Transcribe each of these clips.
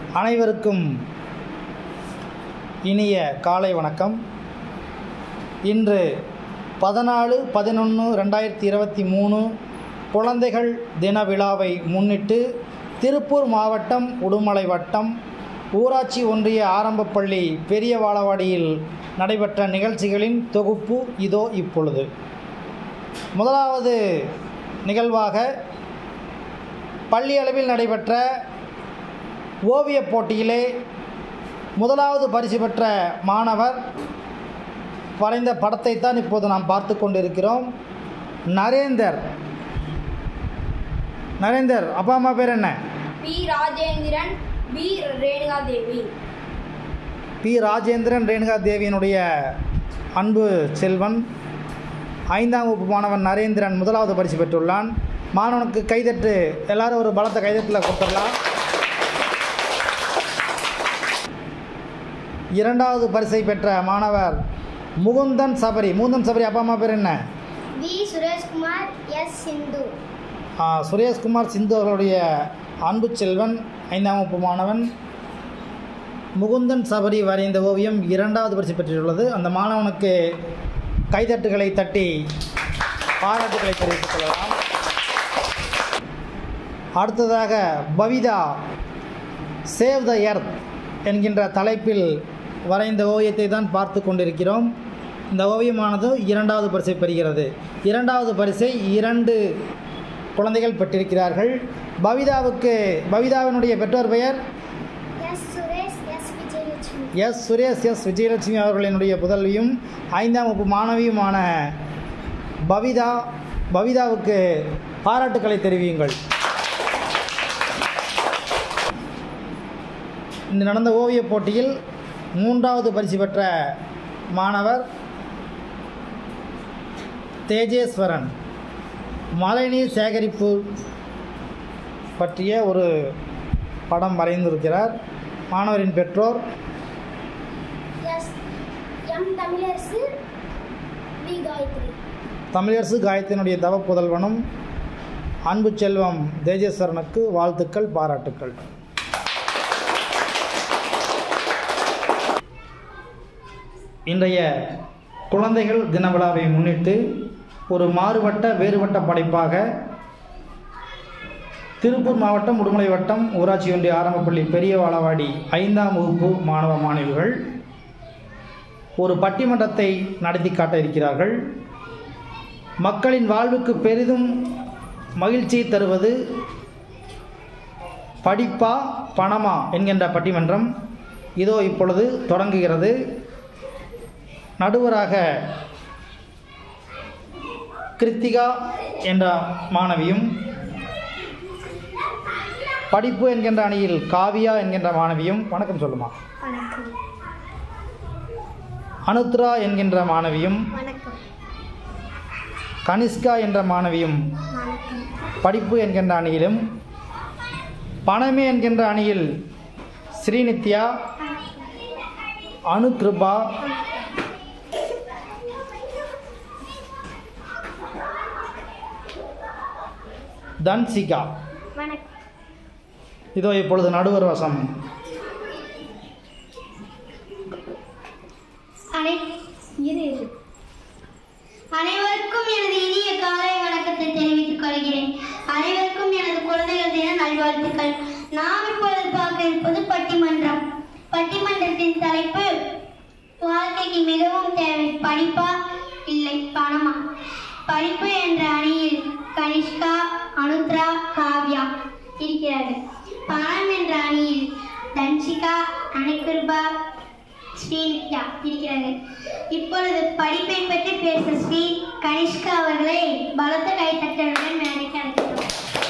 அனைவருக்கும் இனிய காலை வணக்கம் இன்று பதினாலு பதினொன்று ரெண்டாயிரத்தி இருபத்தி மூணு குழந்தைகள் தின விழாவை முன்னிட்டு திருப்பூர் மாவட்டம் உடுமலை வட்டம் ஊராட்சி ஒன்றிய ஆரம்பப்பள்ளி பெரிய வாழவாடியில் நடைபெற்ற நிகழ்ச்சிகளின் தொகுப்பு இதோ இப்பொழுது முதலாவது நிகழ்வாக பள்ளி அளவில் நடைபெற்ற ஓவியப் போட்டியிலே முதலாவது பரிசு பெற்ற மாணவர் வரைந்த படத்தை தான் இப்போது நாம் பார்த்து கொண்டிருக்கிறோம் நரேந்தர் நரேந்தர் அப்பா அம்மா பேர் என்ன P Rajendran P Renuka Devi P Rajendran Renuka தேவியினுடைய அன்பு செல்வன் ஐந்தாம் வகுப்பு மாணவன் நரேந்திரன் முதலாவது பரிசு பெற்றுள்ளான் மாணவனுக்கு கைதட்டு எல்லாரும் ஒரு பலத்த கைதட்டில் கொடுத்துடலாம் இரண்டாவது பரிசை பெற்ற மாணவர் முகுந்தன் சபரி முகுந்தன் சபரி அப்பா அம்மா பேர் என்ன வி சுரேஷ்குமார் எஸ் சிந்து ஆ, சுரேஷ்குமார் சிந்து அவர்களுடைய அன்பு செல்வன் ஐந்தாம் வகுப்பு மாணவன் முகுந்தன் சபரி வரைந்த ஓவியம் இரண்டாவது பரிசு பெற்றுள்ளது அந்த மாணவனுக்கு கைதட்டுகளை தட்டி பாராட்டுகளை தெரிவித்துக் கொள்ளலாம் அடுத்ததாக பவிதா சேவ் த எர்த் என்கின்ற தலைப்பில் வரைந்த ஓவியத்தை தான் பார்த்து கொண்டிருக்கிறோம் இந்த ஓவியமானது இரண்டாவது பரிசை பெறுகிறது இரண்டாவது பரிசை இரண்டு குழந்தைகள் பெற்றிருக்கிறார்கள் பவிதாவுக்கு பவிதாவினுடைய பெற்றோர் பெயர் S Suresh S Vijayalakshmi S Suresh S Vijayalakshmi அவர்களினுடைய புதல்வியும் ஐந்தாம் வகுப்பு மாணவியுமான பவிதா பவிதாவுக்கு பாராட்டுக்களை தெரிவியுங்கள் இன்று நடந்த ஓவியப் போட்டியில் மூன்றாவது பரிசு பெற்ற மாணவர் தேஜேஸ்வரன் மழைநீர் சேகரிப்பு பற்றிய ஒரு படம் வரைந்திருக்கிறார் மாணவரின் பெற்றோர் S M Tamilarasu V Gayathri Tamilarasu காயத்தினுடைய தவ புதல்வனும் அன்பு செல்வம் தேஜேஸ்வரனுக்கு வாழ்த்துக்கள் பாராட்டுக்கள் இன்றைய குழந்தைகள் தின விழாவை முன்னிட்டு ஒரு மாறுபட்ட வேறுபட்ட படைப்பாக திருப்பூர் மாவட்டம் உடுமலை வட்டம் ஊராட்சி ஒன்றிய ஆரம்பப்பள்ளி பெரிய வாழவாடி ஐந்தாம் வகுப்பு மாணவ மாணவிகள் ஒரு பட்டிமன்றத்தை நடத்தி காட்ட இருக்கிறார்கள் மக்களின் வாழ்வுக்கு பெரிதும் மகிழ்ச்சியை தருவது படிப்பா பணமா என்கின்ற பட்டிமன்றம் இதோ இப்பொழுது தொடங்குகிறது நடுவராக கிருத்திகா என்ற மாணவியும் படிப்பு என்கின்ற அணியில் காவியா என்கின்ற மாணவியும் வணக்கம் சொல்லுமா வணக்கம் அனுத்ரா என்கின்ற மாணவியும் வணக்கம் கனிஷ்கா என்ற மாணவியும் வணக்கம் படிப்பு என்கின்ற அணியிலும் பணமே என்கின்ற அணியில் ஸ்ரீநித்யா அனுகிருபா தன்சிகா வணக்கம் இதோ இப்பொழுது நடுவர் வசம் அனை இரு இரு. அனைவருக்கும் எனது இனிய காலை வணக்கத்தை தெரிவித்துக் கொள்கிறேன் அனைவருக்கும் எனது குழந்தைகள் தின நல்வாழ்த்துக்கள் நாம் இப்பொழுது பார்க்க இருப்பது பட்டிமன்றம் பட்டிமன்றத்தின் தலைப்பு வாழ்க்கைக்கு மிகவும் தேவை படிப்பா இல்லை பணமா படிப்பு என்ற அணியில் கனிஷ்கா அனுத்ரா காவ்யா இருக்கிறார்கள் பணம் என்ற அணியில் தன்சிகா அனுகிருபா ஸ்ரீநித்யா இருக்கிறார்கள் இப்பொழுது படிப்பை பற்றி பேச ஸ்ரீ கனிஷ்கா அவர்களை பலத்த கைத்தட்டலுடன் மேடைக்கு அழைக்கிறோம்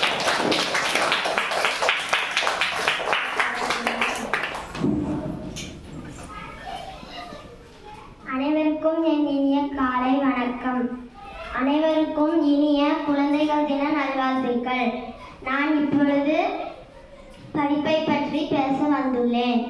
அனைவருக்கும் என் இனிய காலை வணக்கம் அனைவருக்கும் இனிய குழந்தைகள் தின நல்வாழ்த்துக்கள் நான் இப்பொழுது படிப்பை பற்றி பேச வந்துள்ளேன்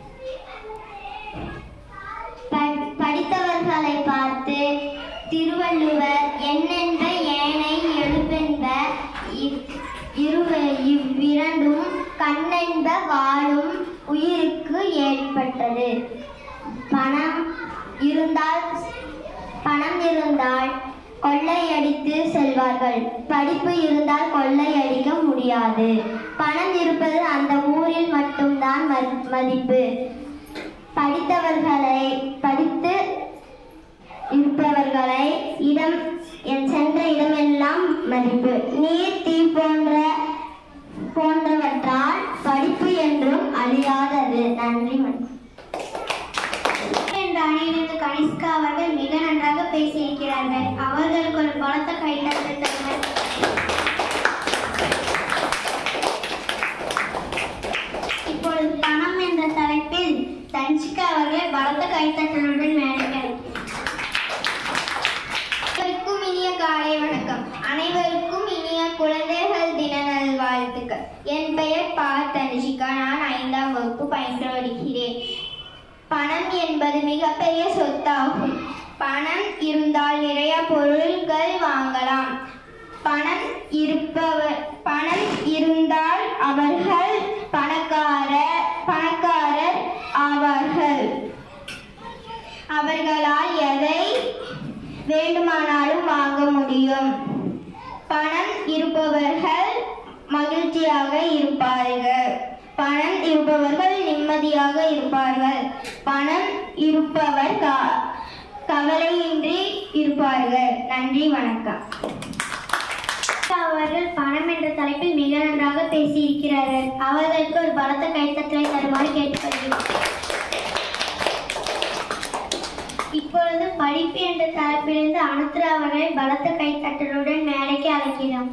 ப- படித்தவர்களை பார்த்து திருவள்ளுவர் என்னென்ற ஏனை எழுப்பென்ப இவ்- இருவ இவ்விரண்டும் கண்ணை என்ப வாழும் உயிருக்கு ஏற்பட்டது பணம் இருந்தால் பணம் இருந்தால் கொள்ளையடித்து செல்வார்கள் படிப்பு இருந்தால் கொள்ளையடிக்க முடியாது பணம் இருப்பது அந்த ஊரில் மட்டும்தான் மதி- மதிப்பு படித்தவர்களை படித்து இருப்பவர்களை இடம் என் சென்ற இடமெல்லாம் மதிப்பு நீர் தீ போன்ற போன்றவற்றால் படிப்பு என்றும் அழியாதது நன்றி வணக்கம் என்ற அணியிலிருந்து கனிஷ்கா அவர்கள் மிக நன்றாக பேசியிருக்கிறார்கள் அவர்களுக்கு ஒரு பலத்த கைத்தட்டல் தருங்கள் இப்பொழுது பணம் என்ற தலைப்பில் தன்சிகா அவர்களை பலத்த கைத்தட்டலுடன் மேடைக்கு அனைவருக்கும் இனிய காலை வணக்கம் அனைவருக்கும் இனிய குழந்தைகள் தின நல்வாழ்த்துக்கள் என் பெயர் பா தனிஷிகா நான் ஐந்தாம் வகுப்பு பயின்று வருகிறேன் பணம் என்பது மிகப்பெரிய சொத்தாகும் பணம் இருந்தால் நிறைய பொருள்கள் வாங்கலாம் பணம் இருப்பவர் பணம் இருந்தால் அவர்கள் பணக்கார பணக்காரர் ஆவார்கள் அவர்களால் எதை வேண்டுமானாலும் வாங்க முடியும் பணம் இருப்பவர்கள் மகிழ்ச்சியாக இருப்பார்கள் பணம் இருப்பவர்கள் நிம்மதியாக இருப்பார்கள் பணம் இருப்பவர் க- கவலையின்றி இருப்பார்கள் நன்றி வணக்கம் அவர்கள் பணம் என்ற தலைப்பில் மிக நன்றாக பேசியிருக்கிறார்கள் அவர்களுக்கு ஒரு பலத்த கைத்தட்டலை தருமாறு கேட்டுக்கொள்கிறேன் இப்பொழுது படிப்பு என்ற தலைப்பிலிருந்து அனுத்ரா அவர்களை பலத்த கைத்தட்டலுடன் மேடைக்கு அழைக்கிறோம்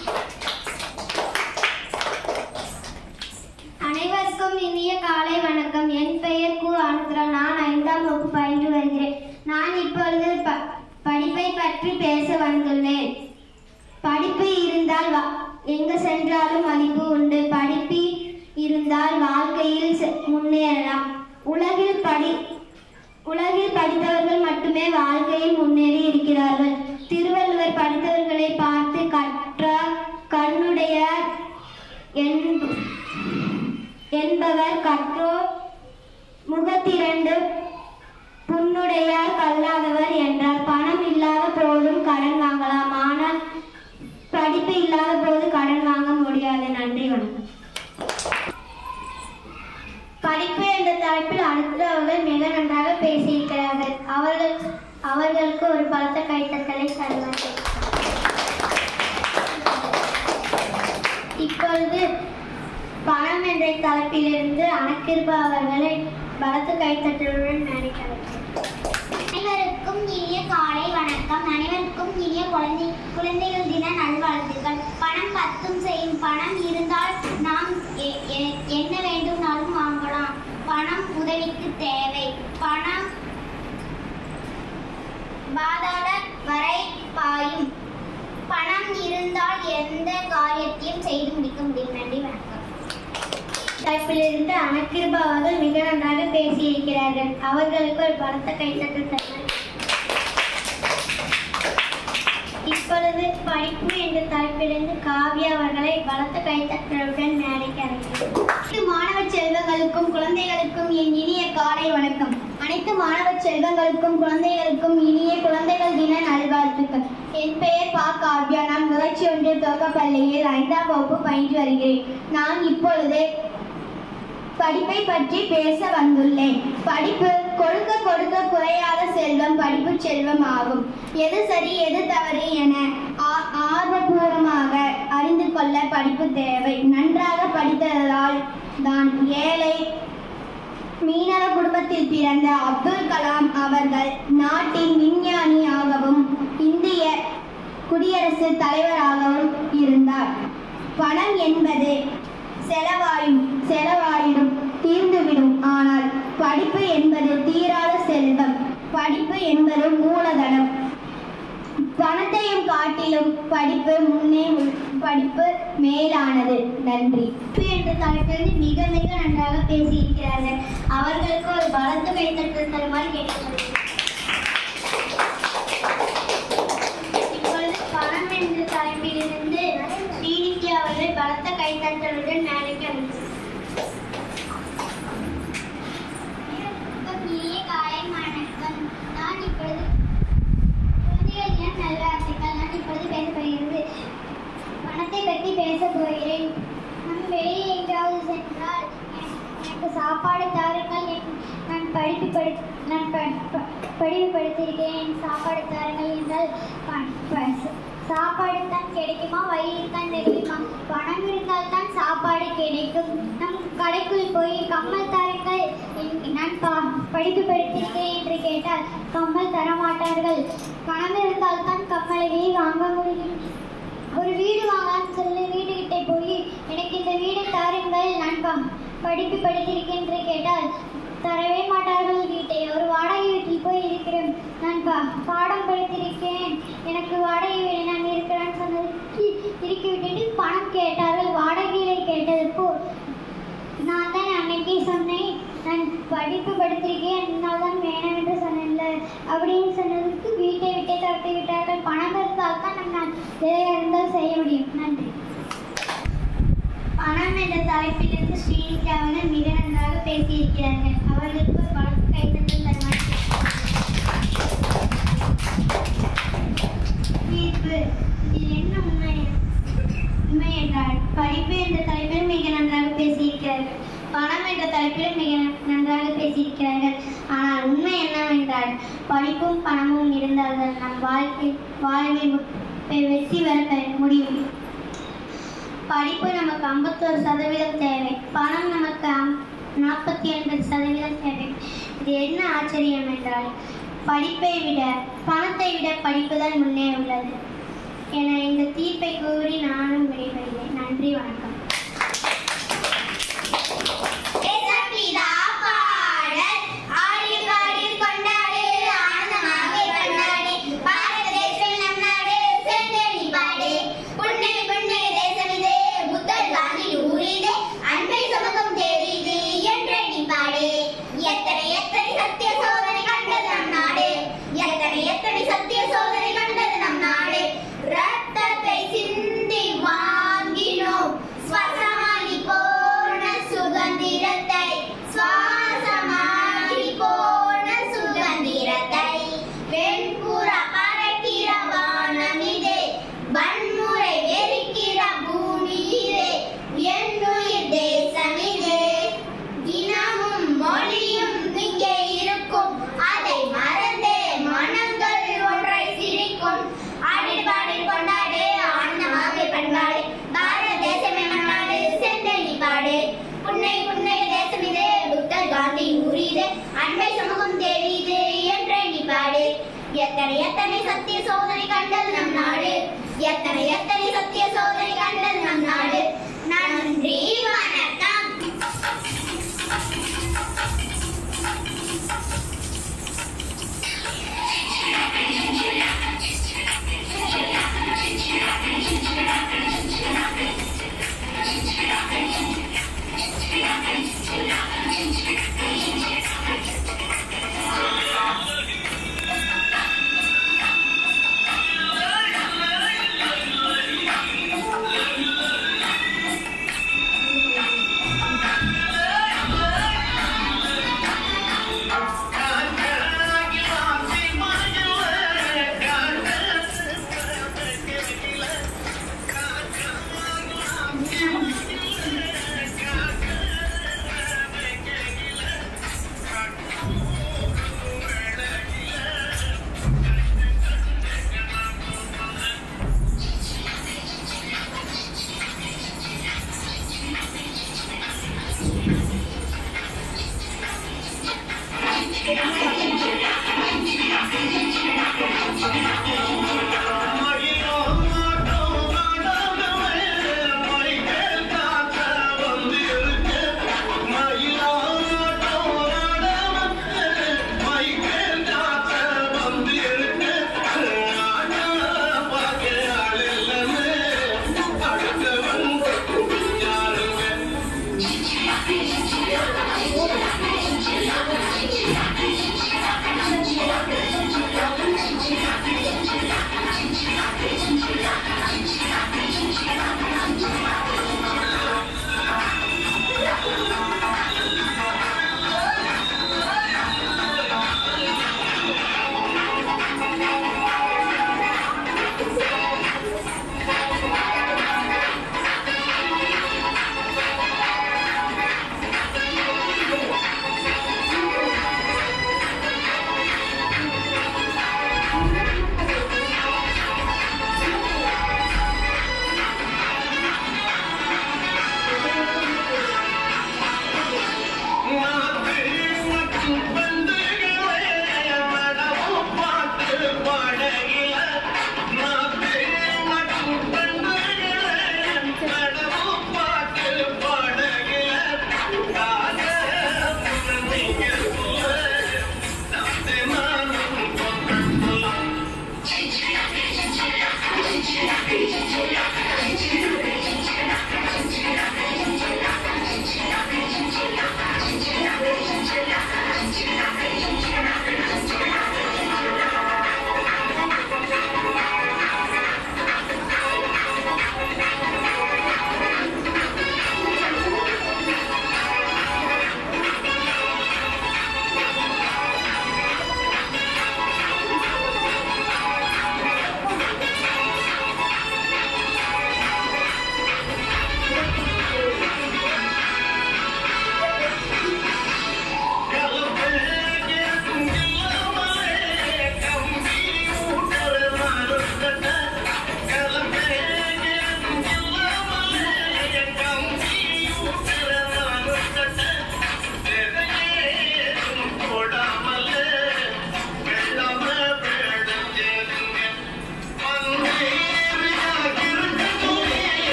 அனைவருக்கும் இனிய காலை வணக்கம் என் பெயர் கு அனுத்ரா நான் ஐந்தாம் வகுப்பு பயின்று வருகிறேன் நான் இப்பொழுது ப- படிப்பை பற்றி பேச வந்துள்ளேன் படிப்பு இருந்தால் வா- எங்கு சென்றாலும் மதிப்பு உண்டு படிப்பு இருந்தால் வாழ்க்கையில் செ- முன்னேறலாம் உலகில் படி உலகில் படித்தவர்கள் மட்டுமே வாழ்க்கையில் முன்னேறி இருக்கிறார்கள் திருவள்ளுவர் படித்தவர்களை பார்த்து கற்றார் கண்ணுடைய என்ப- என்பவர் கற்றோர் முகத்திரண்டு புண்ணுடையார் கல்லாதவர் என்றார் பணம் இல்லாத போதும் கடன் வாங்கலாம் ஆனால் படிப்பு இல்லாத போது கடன் வாங்க முடியாது நன்றி வணக்கம் படிப்பு என்ற தலைப்பில் அடுத்தவர்கள் மிக நன்றாக பேசியிருக்கிறார்கள் அவர்கள் அவர்களுக்கு ஒரு பலத்த கைத்தட்டலை தருவார்கள் இப்பொழுது பணம் என்ற தலைப்பிலிருந்து அணக்கிருபா அவர்களை பலத்த கைத்தட்டலுடன் நினைக்கிறேன் அனைவருக்கும் இனிய காலை வணக்கம் அனைவருக்கும் இனிய குழந்தை குழந்தைகள் தின நல்வாழ்த்துக்கள் பணம் பத்தும் செய்யும் பணம் இருந்தால் நாம் எ- எ- என்ன வேண்டும்னாலும் வாங்கலாம் பணம் உதவிக்கு தேவை பணம் பாதாள வரை பாயும் பணம் இருந்தால் எந்த காரியத்தையும் செய்து முடிக்க முடியும் நன்றி வணக்கம் தலைப்பிலிருந்து அனக்கிருபா அவர்கள் மிக நன்றாக பேசியிருக்கிறார்கள் அவர்களுக்கு ஒரு பலத்த கைத்தட்டல் தருங்கள் இப்பொழுது படிப்பு என்ற தலைப்பிலிருந்து காவ்யா அவர்களை பலத்த கைத்தட்டலுடன் மேடைக்கு அழைக்கிறேன் அனைத்து மாணவ செல்வங்களுக்கும் குழந்தைகளுக்கும் என் இனிய காலை வணக்கம் அனைத்து மாணவ செல்வங்களுக்கும் குழந்தைகளுக்கும் இனிய குழந்தைகள் தின நல்வாழ்த்துக்கள் என் பெயர் பா காவ்யா நான் முயற்சி ஒன்றிய துவக்கப்பள்ளியில் ஐந்தாம் வகுப்பு பயின்று வருகிறேன் நான் இப்பொழுது படிப்பை பற்றி பேச வந்துள்ளேன் படிப்பு கொடுக்க கொடுக்க குறையாத செல்வம் படிப்பு செல்வம் ஆகும் எது சரி எது தவறு என ஆ- ஆர்வபூர்வமாக அறிந்து கொள்ள படிப்பு தேவை நன்றாக படித்ததால் தான் ஏழை மீனவ குடும்பத்தில் பிறந்த அப்துல் கலாம் அவர்கள் நாட்டின் விஞ்ஞானியாகவும் இந்திய குடியரசுத் தலைவராகவும் இருந்தார் பணம் என்பது செலவாயும் செலவாயிடும் தீர்ந்துவிடும் ஆனால் படிப்பு என்பது தீராத செல்வம் படிப்பு என்பது மூலதனம் பணத்தையும் காட்டிலும் படிப்பு முன்னே உள்- படிப்பு மேலானது நன்றி படிப்பு என்ற தலைப்பில் மிக மிக நன்றாக பேசியிருக்கிறார்கள் அவர்களுக்கு ஒரு பலத்த கைத்தட்டல் தருமாறு கேட்டுக்கொள்கிறேன் இப்பொழுது பணம் என்ற தலைப்பிலிருந்து ஸ்ரீநித்யா அவர்களை பலத்த கைத்தட்டலுடன் மேடைக்கு அழைக்கிறேன் சாப்பாடு தாருங்கள் என் நான் படிப்பு படி நான் ப- ப- படிப்பு படித்திருக்கேன் சாப்பாடு தாருங்கள் என்றால் ப- ப- சாப்பாடு தான் கிடைக்குமா வயிறு தான் நிறையுமா பணம் இருந்தால் தான் சாப்பாடு கிடைக்கும் நம் கடைக்குள் போய் கம்மல் தாருங்கள் என்- நான் ப- படிப்பு படித்திருக்கேன் என்று கேட்டால் கம்மல் தர மாட்டார்கள் பணம் இருந்தால் தான் கம்மலை வாங்க முடியும் ஒரு வீடு வாங்கலாம்னு சொல்லி வீடுகிட்ட போய் எனக்கு இந்த வீடு தாருங்கள் நான் ப- படிப்பு படித்திருக்கேன் என்று கேட்டால் தரவே மாட்டார்கள் வீட்டை ஒரு வாடகை வீட்டில் போய் இருக்கிறேன் நான் பா பாடம் படித்திருக்கேன் எனக்கு வாடகை வீடு நான் இருக்கிறேன்னு சொன்னதுக்கு இறுக்கி விட்டுட்டு பணம் கேட்டார்கள் வாடகையில கேட்டதுப்போ நான் தான் அன்னைக்கு சொன்னேன் நான் படிப்பு படித்திருக்கேன் அதனால தான் வேணும் என்று சொன்னேன்ல அப்படின்னு சொன்னதுக்கு வீட்டை விட்டே தரத்து விட்டார்கள் பணம் இருந்தால் தான் நம்ம எதை இருந்தால் செய்ய முடியும் நன்றி பணம் என்ற தலைப்பிலிருந்து ஸ்ரீனிகா அவர்கள் மிக நன்றாக பேசியிருக்கிறார்கள் அவர்களுக்கு ஒரு வழக்கு கைத்தட்டல் தருமாறு தீர்ப்பு இதில் என்ன உண்மை உண்மை என்றால் படிப்பு என்ற தலைப்பில் மிக நன்றாக பேசியிருக்கிறார்கள் பணம் என்ற தலைப்பிலும் மிக ந- நன்றாக பேசியிருக்கிறார்கள் ஆனால் உண்மை என்னவென்றால் படிப்பும் பணமும் இருந்தால்தான் நம் வாழ்க்கை வாழ்வில் மு- வெற்றி பெற பெற முடியும் படிப்பு நமக்கு ஐம்பத்தோரு சதவீதம் தேவை பணம் நமக்கு நாற்பத்தி ஒன்பது சதவீதம் தேவை இது என்ன ஆச்சரியம் என்றால் படிப்பை விட பணத்தை விட படிப்பு தான் முன்னே உள்ளது என இந்த தீர்ப்பை கூறி நானும் விடைபெறுகிறேன் நன்றி வணக்கம் தேசப்பிதா பாடல் ஆடி பாடி கொண்டாடு ஆனந்தமாக கொண்டாடு பாரத தேசம் நம் நாடு செந்தேனி பாடு புண்ணை புண்ணை தேசம் இது புத்தர் காந்தி ஊரிது அன்பை சுமக்கும் தேதி இது என்றே நீ பாடு எத்தனை எத்தனை சத்திய சோதனை கண்டது நம் நாடு எத்தனை எத்தனை சத்திய சோதனை கண்டது நம் நாடு ரத்தத்தை சிந்தி வாங்கினோம் ஸ்வசமாகி போன சுதந்திரத்தை சுவாசமாகி போன சுதந்திரத்தை வெண்புற பறக்கிற வானமிதே வன்முறை வெறுக்கிற பூமி இதே என்னுயிர் தேசம் இதே தினமும் மொழியும் இங்கே இருக்கும் அதை மறந்தே மனங்கள் ஒன்றை சிரிக்கும் ஆடி பாடி கொண்டாடு ஆனந்தமாக பண்பாடு பாரத தேசமே மன்னாடு செந்தனி பாடு புன்னை புன்னை தேசம் இது புத்தர் காந்தி ஊரிது அன்பை சமூகம் தெரியுது என்றே நீ பாடு எத்தனை எத்தனை சத்திய சோதனை கண்டது நம் நாடு எத்தனை எத்தனை சத்திய சோதனை கண்டது நம் நாடு நன்றி வணக்கம் நன்றி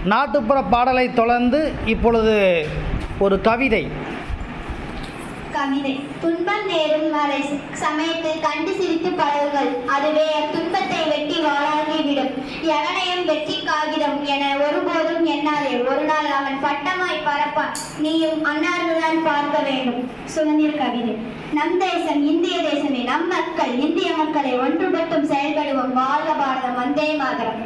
நாட்டுப்புற பாடலை தொடர்ந்து இப்பொழுது ஒரு கவிதை கவிதை துன்பம் நேரும் வரை சமயத்தில் கண்டு சிரித்து பழகுகள் அதுவே அத்துன்பத்தை வெட்டி வாழாகிவிடும் எவனையும் வெற்றி காகிதம் என ஒருபோதும் எண்ணாதே ஒரு நாள் அவன் பட்டமாய் பறப்பான் நீயும் அன்னார்ந்துதான் பார்க்க வேண்டும் சுதந்திர கவிதை நம் தேசம் இந்திய தேசமே நம் மக்கள் இந்திய மக்களை ஒன்றுபட்டும் செயல்படுவோம் வாழ்க பாரதம் வந்தே மாதரம்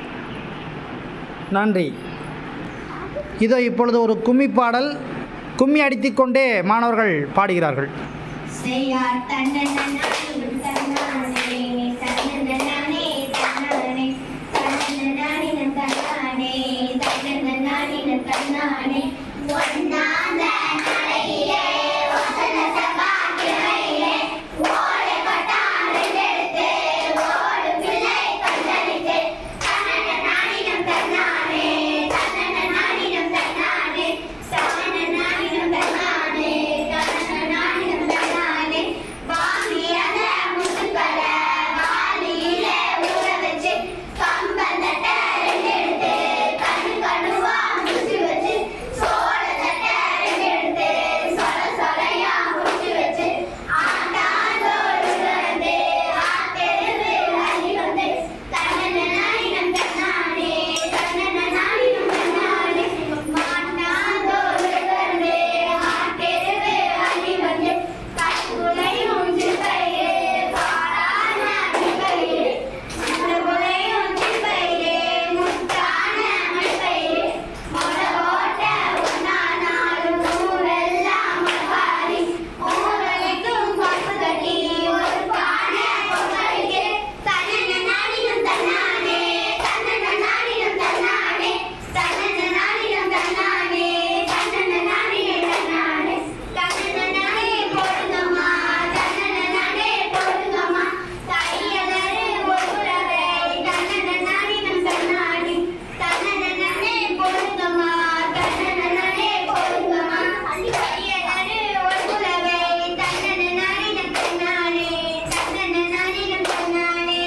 நன்றி இதோ இப்பொழுது ஒரு கும்மி பாடல் கும்மி அடித்துக்கொண்டே மாணவர்கள் பாடுகிறார்கள் செய்யார் தன்னன்னானே தன்னானே தன்னன்னானே தன்னானே தன்னன்னானே தன்னானே தன்னன்னானே தன்னானே ஒன்னாந்த நடையிலே வசன சபாக்கிளையிலே ஓடை கொட்டான் ரெண்டெடுத்து ஓடு பிள்ளை கண்டளித்து தன்னன நாடினம் தன்னானே தன்னன நாடினம் தன்னானே தன்னன நாடினம் தன்னானே தன்னன நாடினம் தன்னானே வாங்கியத முசுக்கல வாலியிலே ஊற வச்சு கம்பந்தட்ட ரெண்டெடுத்து கண்ணு கண்ணுவா முடிச்சு வச்சு சோழ தட்ட ரெண்டெடுத்து சொல சொலையா முடிச்சு வச்சு ஆண்டாந்தோடு வந்து ஆத்தெருவு அள்ளி வந்து தன்னன நாடினம் தன்னானே தன்னன நாடினம் தன்னானே மாண்டாந்தோடு வந்து ஆத்தெருவு அள்ளி வந்து கட்டுலையும் சிப்பையே பாடான சிப்பையே முறையும் சிப்பையே முத்தான மண்பையே முளவோட்ட ஒன்னானாலும் ஊரெல்லாம் மகாரி ஊரலைக்கும் காப்பு கட்டி ஒரு பானை பொங்கலுக்கு தன்னன நாடினம் தன்னானே தன்னன நாடினம் தன்னானே தன்னன நாடினம் தன்னானே தன்னன நாடினம் தன்னானே தன்னன நாடே போடுங்கம்மா தன்னன நாடே போடுங்கம்மா தையலரு ஒருவரே தன்னன நாடினம் தன்னானே தன்னன நாடே போடுங்கம்மா தன்னன நாடே போடுங்கம்மா தையலரு ஒருவரே தன்னன நாடினம் தன்னானே தன்னன நாடினம் தன்னானே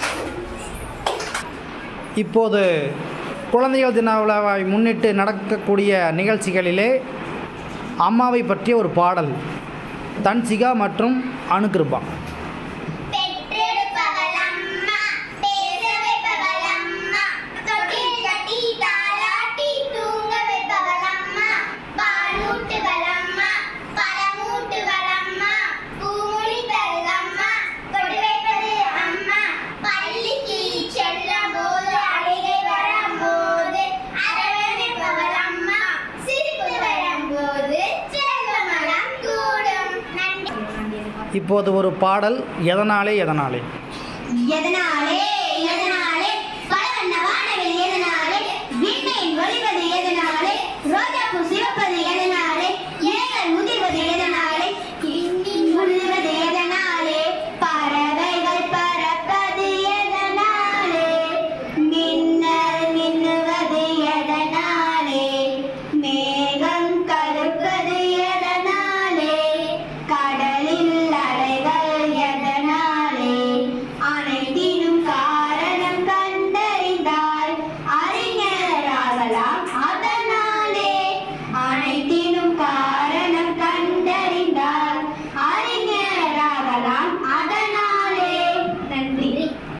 இப்போது குழந்தைகள் தின விழாவை முன்னிட்டு நடக்கக்கூடிய நிகழ்ச்சிகளிலே அம்மாவை பற்றிய ஒரு பாடல் தன்சிகா மற்றும் அனுகிருபா பெற்றெடுப்பவள் அம்மா பேச வைப்பவள் அம்மா தொட்டில் கட்டி தாலாட்டி தூங்க வைப்பவள் அம்மா பாலூட்டுவள் அம்மா பழமூட்டுவள் அம்மா பூமுடித்தல் அம்மா கொடி வைப்பது அம்மா பள்ளிக்கு செல்லும் போது அழுகை வரும்போது அரவணைப்பவள் அம்மா சிரிப்பு வரும்போது செல்வமரம் கூடும் நன்றி இப்போது ஒரு பாடல் எதனாலே எதனாலே எதனாலே